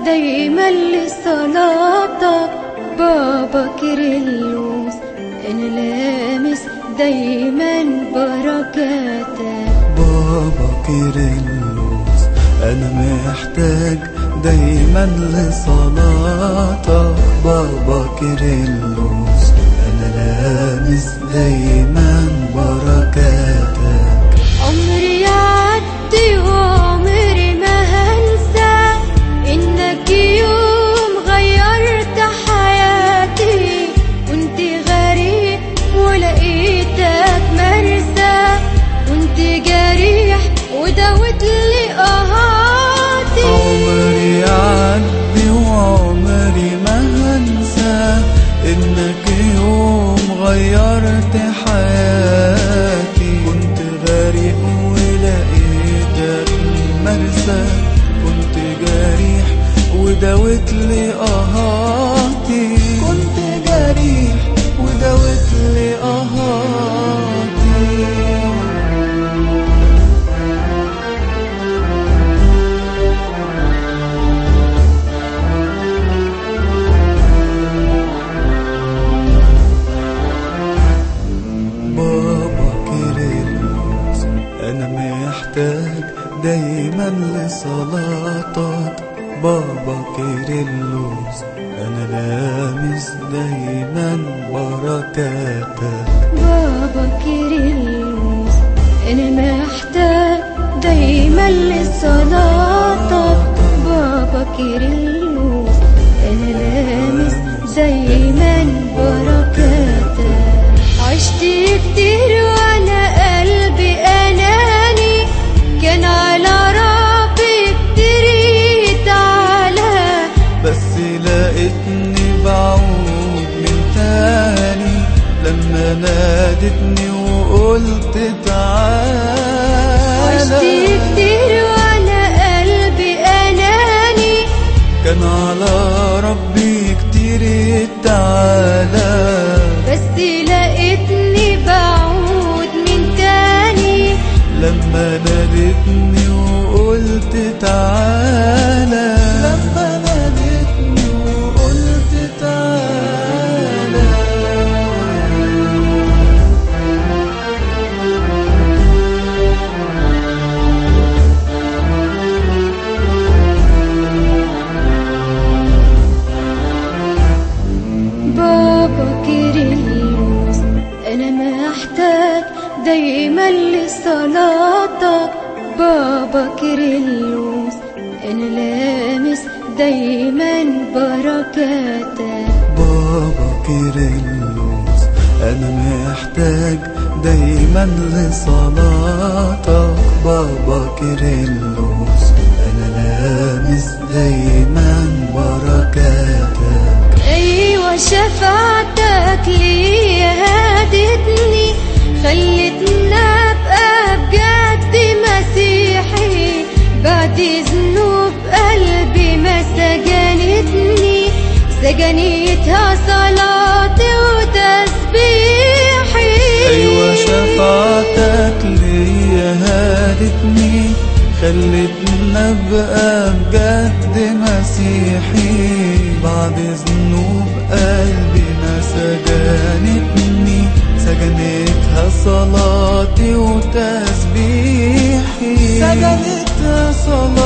دايما لصلاتك بابا كيرلس انا لامس دايما بركاتك بابا كيرلس انا محتاج دايما لصلاتك بابا كيرلس انا لامس دايما بركاتك عمري يعدي وعمري ما هنسى انك يوم غيرت حياتي كنت غريب ولقيتك مرسى كنت جريح وداوت لي قهاتي عمري يعدي وعمري ما هنسى انك يوم غيرت حياتي كنت غريب ولقيتك مرسى كنت جريح وداوت لي قهاتي كنت جريح وداوت لي قهاتي بابا كيرلس انا محتاج دايما لصلاتك بابا كيرلس انا لامس دايما بركاتك بابا كيرلس انا محتاج دايما لصلاتك بابا كيرلس انا لامس دايما بركاتك عشت كتير وانا قلبي اناني كان على ربي كتير يتعالى بس لقيتني بعود من تاني لما نادتني وقلت عشت تعالى كتير وانا قلبي اناني كان على ربي كتير تعالى بس لقيتني بعود من تاني لما نادتني وقلت تعالى لما نادتني وقلت تعالى بابا كيرلس انا محتاج دايما لصلاتك بابا كيرلس انا لامس دايما بركاتك بابا كيرلس انا محتاج دايما لصلاتك بابا كيرلس انا لامس دايما بركاتك ايوه شفاعتك لي هادتني خلتني ابقى بجد مسيحي بعد ذنوب قلبي ما سجنتني سجنتها صلاتي وتسبيحي ايوه شفاعتك ليا هادتني خلتني ابقى بجد مسيحي بعد ذنوب قلبي ما سجنتني سجنتها صلاتي وتسبيحي سجنتها صلاتي